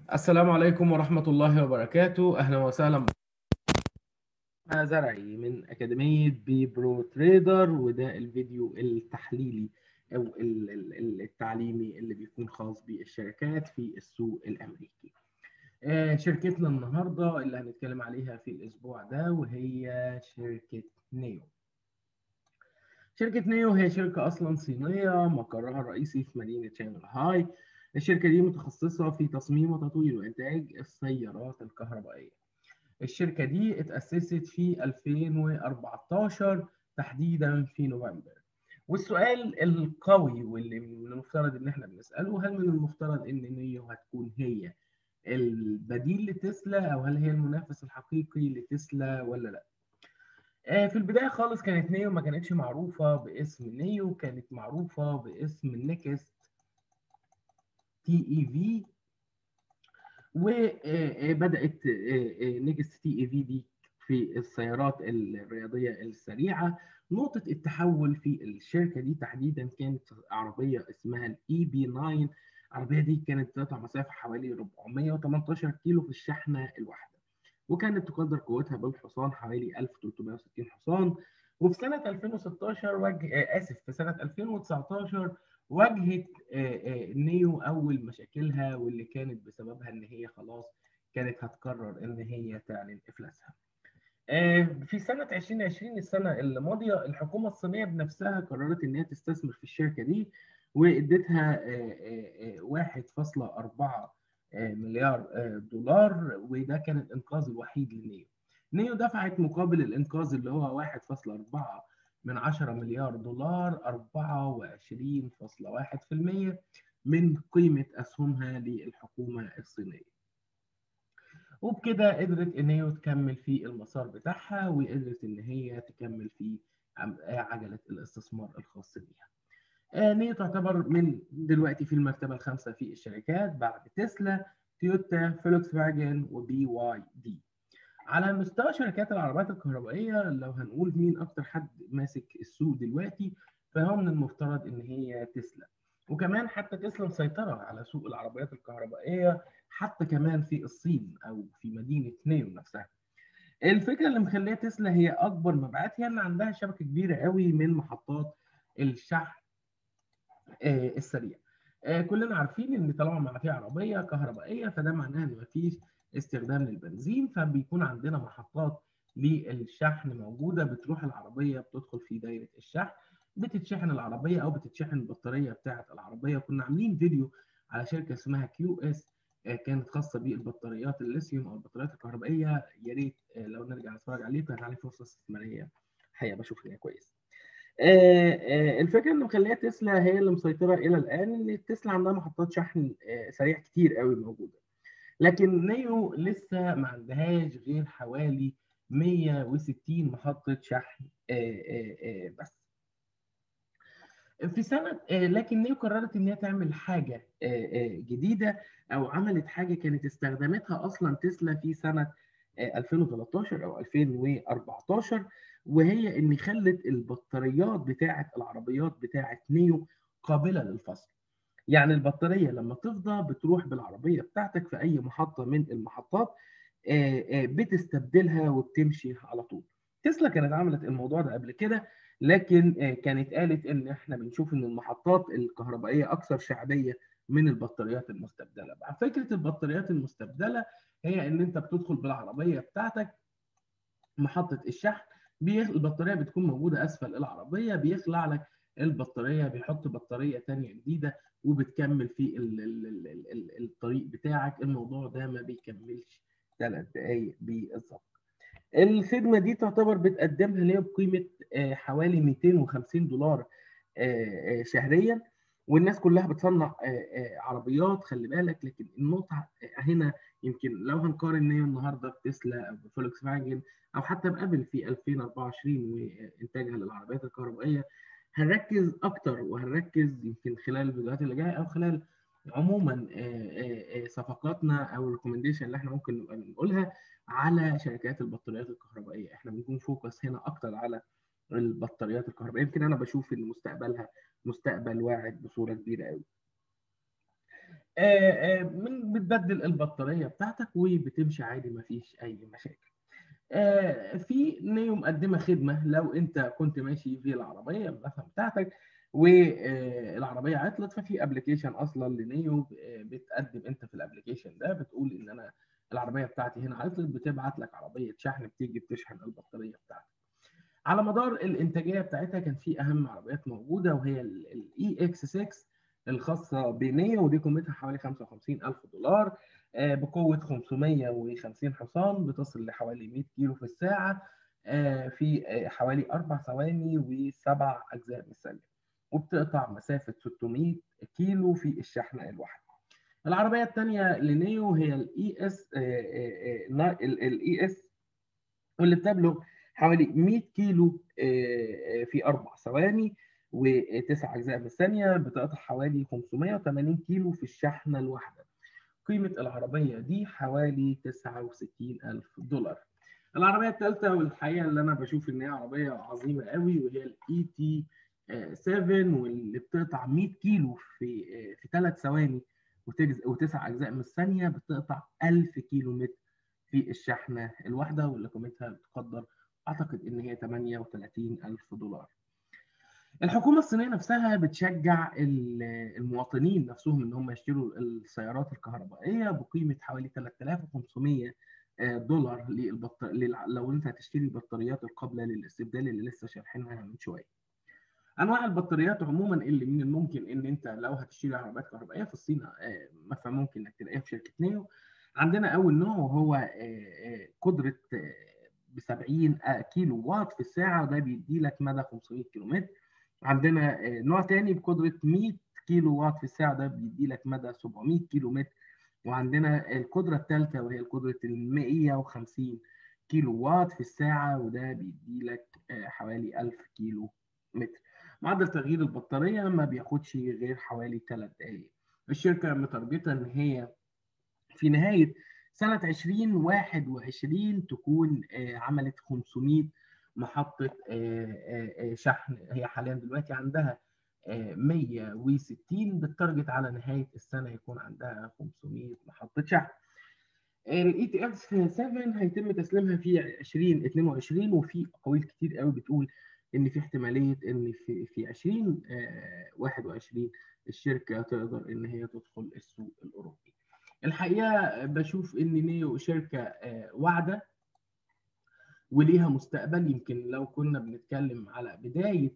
السلام عليكم ورحمة الله وبركاته أهلا وسهلا أنا زرعي من أكاديمية بي برو تريدر وده الفيديو التحليلي أو ال- ال- ال- التعليمي اللي بيكون خاص بالشركات في السوق الأمريكي. آه، شركتنا النهاردة اللي هنتكلم عليها في الأسبوع ده وهي شركة نيو. شركة نيو هي شركة أصلا صينية مقرها الرئيسي في مدينة شانغهاي. الشركة دي متخصصة في تصميم وتطوير وإنتاج السيارات الكهربائية. الشركة دي اتأسست في 2014 تحديدا في نوفمبر. والسؤال القوي واللي من المفترض ان احنا بنسأله هل من المفترض ان نيو هتكون هي البديل لتسلا او هل هي المنافس الحقيقي لتسلا ولا لا؟ آه، في البداية خالص كانت نيو ما كانتش معروفة باسم نيو كانت معروفة باسم نيكست تي اي في وبدات نيكست تي اي في دي في السيارات الرياضيه السريعه نقطه التحول في الشركه دي تحديدا كانت عربيه اسمها الاي بي 9 العربيه دي كانت تقطع مسافه حوالي 418 كيلو في الشحنه الواحده وكانت تقدر قوتها بالحصان حوالي 1360 حصان وفي سنه 2016 وجه اسف في سنه 2019 واجهت نيو اول مشاكلها واللي كانت بسببها ان هي خلاص كانت هتقرر ان هي تعلن افلاسها. في سنة 2020 السنة اللي ماضية الحكومة الصينية بنفسها قررت ان هي تستثمر في الشركة دي وادتها 1.4 مليار دولار وده كان الانقاذ الوحيد لنيو. نيو دفعت مقابل الانقاذ اللي هو 1.4 من 10 مليار دولار 24.1% من قيمة أسهمها للحكومة الصينية. وبكده قدرت إن هي تكمل في المسار بتاعها وقدرت إن هي تكمل في عجلة الاستثمار الخاص بيها. نيو تعتبر من دلوقتي في المرتبة الخامسة في الشركات بعد تسلا، تويوتا، فولكس فاجن وبي واي دي. على مستوى شركات العربيات الكهربائية لو هنقول مين أكتر حد ماسك السوق دلوقتي فهو من المفترض إن هي تسلا وكمان حتى تسلا مسيطرة على سوق العربيات الكهربائية حتى كمان في الصين أو في مدينة نيو نفسها. الفكرة اللي مخليها تسلا هي أكبر مبيعات هي إن عندها شبكة كبيرة قوي من محطات الشحن السريع. كلنا عارفين إن طالما ما في عربية كهربائية فده معناه إن مفيش استخدام للبنزين فبيكون عندنا محطات للشحن موجوده بتروح العربيه بتدخل في دايره الشحن بتتشحن العربيه او بتتشحن البطاريه بتاعه العربيه كنا عاملين فيديو على شركه اسمها كيو اس كانت خاصه بالبطاريات الليثيوم او البطاريات الكهربائيه يا ريت لو نرجع نتفرج عليه كانت عليه فرصه استثماريه حقيقه بشوف فيها كويس. الفكره اللي مخليها تسلا هي اللي مسيطره الى الان ان تسلا عندها محطات شحن سريع كتير قوي موجوده. لكن نيو لسه ما عندهاش غير حوالي 160 محطة شحن بس في سنة لكن نيو قررت ان هي تعمل حاجة جديدة او عملت حاجة كانت استخدمتها اصلا تسلا في سنة 2013 او 2014 وهي ان خلت البطاريات بتاعة العربيات بتاعة نيو قابلة للفصل يعني البطاريه لما تفضى بتروح بالعربيه بتاعتك في اي محطه من المحطات بتستبدلها وبتمشي على طول. تسلا كانت عملت الموضوع ده قبل كده لكن كانت قالت ان احنا بنشوف ان المحطات الكهربائيه اكثر شعبيه من البطاريات المستبدله. فكره البطاريات المستبدله هي ان انت بتدخل بالعربيه بتاعتك محطه الشحن البطاريه بتكون موجوده اسفل العربيه بيخلع لك البطاريه بيحط بطاريه ثانيه جديده وبتكمل في ال ال ال ال ال الطريق بتاعك الموضوع ده ما بيكملش ثلاث دقائق بالظبط الخدمه دي تعتبر بتقدمها ليه بقيمه حوالي 250 دولار شهريا والناس كلها بتصنع عربيات خلي بالك لكن النقطه هنا يمكن لو هنقارن نيو النهارده بتسلا او بفولكس فاجن او حتى بابل في 2024 وانتاجها للعربيات الكهربائيه هنركز اكتر وهنركز يمكن خلال الفيديوهات اللي جايه او خلال عموما صفقاتنا او الريكومنديشن اللي احنا ممكن نبقى نقولها على شركات البطاريات الكهربائيه احنا بنكون فوكس هنا اكتر على البطاريات الكهربائيه يمكن انا بشوف ان مستقبلها مستقبل واعد بصوره كبيره قوي من بتبدل البطاريه بتاعتك وبتمشي عادي مفيش اي مشاكل في نيو مقدمه خدمه لو انت كنت ماشي في العربيه مثلا بتاعتك والعربيه عطلت ففي ابلكيشن اصلا لنيو بتقدم انت في الابلكيشن ده بتقول ان انا العربيه بتاعتي هنا عطلت بتبعت لك عربيه شحن بتيجي بتشحن البطاريه بتاعتك على مدار الانتاجيه بتاعتها كان في اهم عربيات موجوده وهي الاي اكس 6 الخاصه بنيو ودي قيمتها حوالي 55000 دولار بقوه 550 حصان بتصل لحوالي 100 كيلو في الساعه في حوالي اربع ثواني وسبع اجزاء من الثانيه وبتقطع مسافه 600 كيلو في الشحنه الواحده. العربيه الثانيه لنيو هي الاي اس الاي اس واللي بتبلغ حوالي 100 كيلو في اربع ثواني وتسع اجزاء من الثانيه بتقطع حوالي 580 كيلو في الشحنه الواحده. قيمه العربيه دي حوالي 69000 دولار. العربيه الثالثه والحقيقه اللي انا بشوف ان هي عربيه عظيمه قوي وهي الاي تي 7 واللي بتقطع 100 كيلو في في ثلاث ثواني وتسع اجزاء من الثانيه بتقطع 1000 كيلو متر في الشحنه الواحده واللي قيمتها بتقدر اعتقد ان هي 38000 دولار. الحكومه الصينيه نفسها بتشجع المواطنين نفسهم ان هم يشتروا السيارات الكهربائيه بقيمه حوالي 3500 دولار للبطر... لو انت هتشتري بطاريات القابله للاستبدال اللي لسه شارحينها من شويه. انواع البطاريات عموما اللي من الممكن ان انت لو هتشتري عربيات كهربائيه في الصين فممكن انك تلاقيها في شركه نيو. عندنا اول نوع وهو قدره ب 70 كيلو وات في الساعه وده بيدي لك مدى 500 كيلو متر. عندنا نوع تاني بقدره 100 كيلو وات في الساعه ده بيدي لك مدى 700 كيلو متر. وعندنا القدره الثالثه وهي القدره ال 150 كيلو وات في الساعه وده بيدي لك حوالي 1000 كيلو متر. معدل تغيير البطاريه ما بياخدش غير حوالي 3 دقائق. الشركه متارجته ان هي في نهايه سنه 2021 تكون عملت 500 محطه شحن هي حاليا دلوقتي عندها 160 بالتارجت على نهايه السنه يكون عندها 500 محطه شحن. الاي تي اكس 7 هيتم تسليمها في 2022 وفي اقاويل كتير قوي بتقول ان في احتماليه ان في في 2021 الشركه تقدر ان هي تدخل السوق الاوروبي. الحقيقه بشوف ان نيو شركه واعده وليها مستقبل يمكن لو كنا بنتكلم على بدايه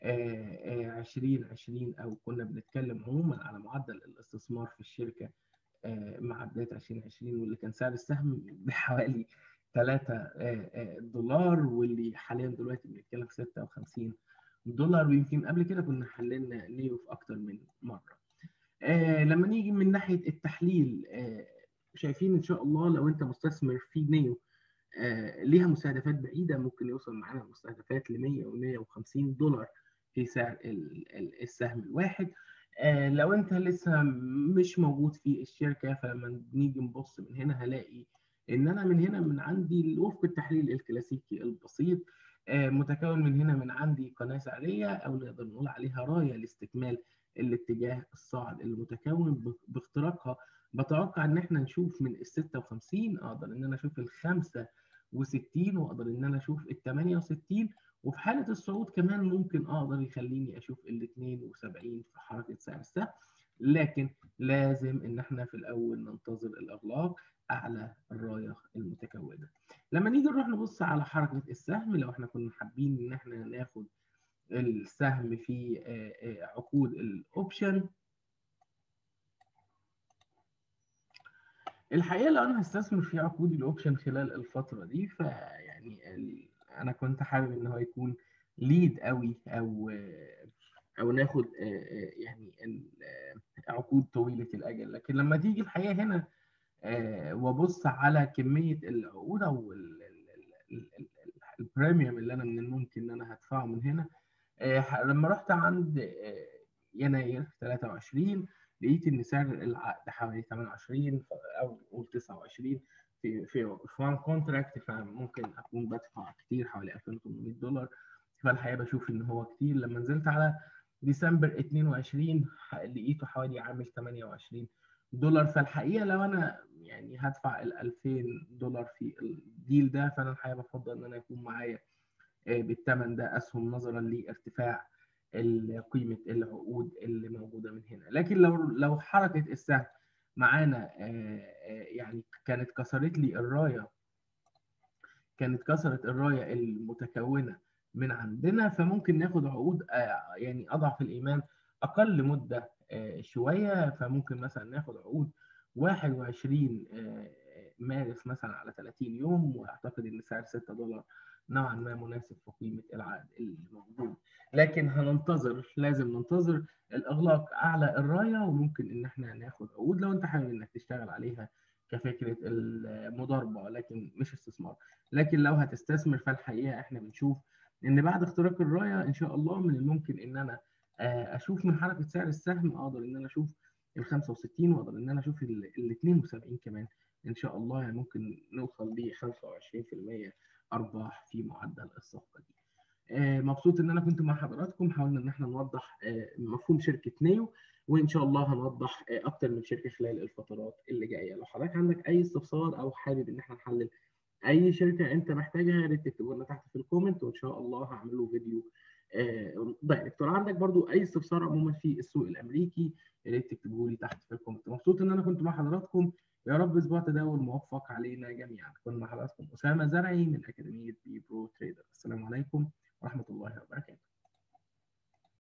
2020 او كنا بنتكلم عموما على معدل الاستثمار في الشركه مع بدايه 2020 واللي كان سعر السهم بحوالي 3 دولار واللي حاليا دلوقتي بنتكلم في 56 دولار ويمكن قبل كده كنا حللنا نيو في اكتر من مره. لما نيجي من ناحيه التحليل شايفين ان شاء الله لو انت مستثمر في نيو ليها مستهدفات بعيده ممكن يوصل معانا مستهدفات ل 100 و 150 دولار في سعر السهم الواحد لو انت لسه مش موجود في الشركه فلما نيجي نبص من هنا هلاقي ان انا من هنا من عندي وفق التحليل الكلاسيكي البسيط متكون من هنا من عندي قناه سعريه او نقدر نقول عليها رايه لاستكمال الاتجاه الصاعد المتكون باختراقها بتوقع ان احنا نشوف من ال 56 اقدر ان انا اشوف ال 65 واقدر ان انا اشوف ال 68 وفي حاله الصعود كمان ممكن اقدر يخليني اشوف ال 72 في حركه سعر السهم لكن لازم ان احنا في الاول ننتظر الاغلاق اعلى الرايه المتكونه. لما نيجي نروح نبص على حركه السهم لو احنا كنا حابين ان احنا ناخد السهم في عقود الاوبشن الحقيقه لو انا هستثمر في عقود الاوبشن خلال الفتره دي فيعني انا كنت حابب ان هو يكون ليد قوي او او ناخد يعني عقود طويله الاجل لكن لما تيجي الحقيقه هنا وابص على كميه العقود او البريميوم اللي انا من الممكن ان انا هدفعه من هنا لما رحت عند يناير 23 لقيت ان سعر العقد حوالي 28 او قول 29 في في في كونتراكت فممكن اكون بدفع كتير حوالي 2800 دولار فالحقيقه بشوف ان هو كتير لما نزلت على ديسمبر 22 لقيته حوالي عامل 28 دولار فالحقيقه لو انا يعني هدفع ال 2000 دولار في الديل ده فانا الحقيقه بفضل ان انا يكون معايا بالثمن ده اسهم نظرا لارتفاع قيمه العقود اللي موجوده من هنا لكن لو لو حركه السهم معانا يعني كانت كسرت لي الرايه كانت كسرت الرايه المتكونه من عندنا فممكن ناخد عقود يعني اضعف الايمان اقل مده شويه فممكن مثلا ناخد عقود 21 مارس مثلا على 30 يوم واعتقد ان سعر 6 دولار نوعا ما مناسب في قيمه العقد الموجود لكن هننتظر لازم ننتظر الاغلاق اعلى الرايه وممكن ان احنا ناخد عقود لو انت حابب انك تشتغل عليها كفكره المضاربه لكن مش استثمار لكن لو هتستثمر فالحقيقه احنا بنشوف ان بعد اختراق الرايه ان شاء الله من الممكن ان انا اشوف من حركه سعر السهم اقدر ان انا اشوف ال 65 واقدر ان انا اشوف ال 72 كمان ان شاء الله يعني ممكن نوصل ل 25% ارباح في معدل الصفقه دي. مبسوط ان انا كنت مع حضراتكم حاولنا ان احنا نوضح مفهوم شركه نيو وان شاء الله هنوضح اكتر من شركه خلال الفترات اللي جايه لو حضرتك عندك اي استفسار او حابب ان احنا نحلل اي شركه انت محتاجها يا ريت تكتبوا لنا تحت في الكومنت وان شاء الله هعمل له فيديو دايركت لو عندك برضو اي استفسار عموما في السوق الامريكي يا ريت تكتبوا لي تحت في الكومنت مبسوط ان انا كنت مع حضراتكم يا رب اسبوع تداول موفق علينا جميعا كنا مع حضراتكم اسامه زرعي من اكاديميه بي برو تريدر السلام عليكم ورحمه الله وبركاته